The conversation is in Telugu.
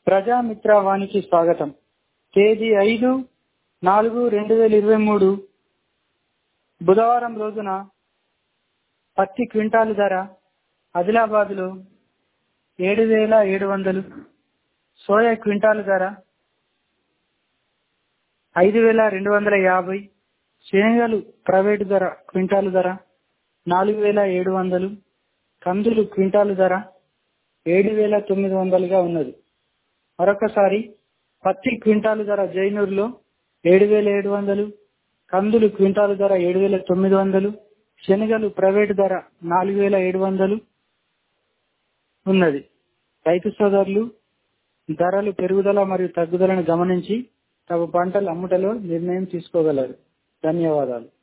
ప్రజామిత్ర వానికి స్వాగతం తేదీ ఐదు నాలుగు రెండు వేల ఇరవై మూడు బుధవారం రోజున పత్తి క్వింటాలు ధర ఆదిలాబాద్లో ఏడు వేల ఏడు వందలు సోయా క్వింటాలు ధర ఐదు వేల రెండు వందల యాభై శనగలు ప్రైవేటు ధర క్వింటాలు ధర నాలుగు వేల ఏడు వందలు కందులు క్వింటాలు ధర ఏడు వేల తొమ్మిది వందలుగా ఉన్నది మరొకసారి పత్తి క్వింటాలు ధర జైనూరులో ఏడు వేల ఏడు వందలు కందులు క్వింటాలు ధర ఏడు వేల తొమ్మిది వందలు శనగలు ప్రైవేటు ధర నాలుగు వేల ఏడు వందలు ఉన్నది రైతు సోదరులు ధరలు పెరుగుదల మరియు తగ్గుదలను గమనించి తమ పంటలు అమ్ముటలో నిర్ణయం తీసుకోగలరు ధన్యవాదాలు